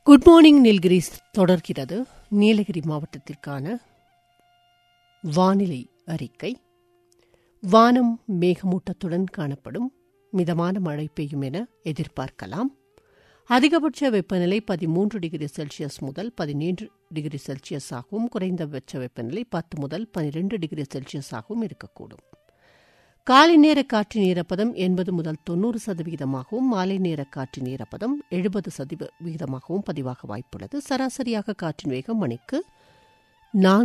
good morning Nilgiris தொடர்கிறது நீலகிரி மாவட்டத்திற்கான வானிலை அறிக்கை வானம் மேகமூட்டத்துடன் காணப்படும் மிதமான மழை பெய்யும் என எதிர்பார்க்கலாம் அதிகபட்ச வெப்பநிலை பதிமூன்று டிகிரி செல்சியஸ் முதல் பதினேழு டிகிரி செல்சியஸ் ஆகவும் குறைந்தபட்ச வெப்பநிலை பத்து முதல் பனிரெண்டு டிகிரி செல்சியஸ் ஆகவும் இருக்கக்கூடும் காலை நேர காற்றின் ஈரப்பதம் எண்பது முதல் தொன்னூறு சதவீதமாகவும் மாலை நேர காற்றின் ஈரப்பதம் எழுபது சதவீதமாகவும் பதிவாக வாய்ப்புள்ளது சராசரியாக காற்றின் வேகம் மணிக்கு நான்கு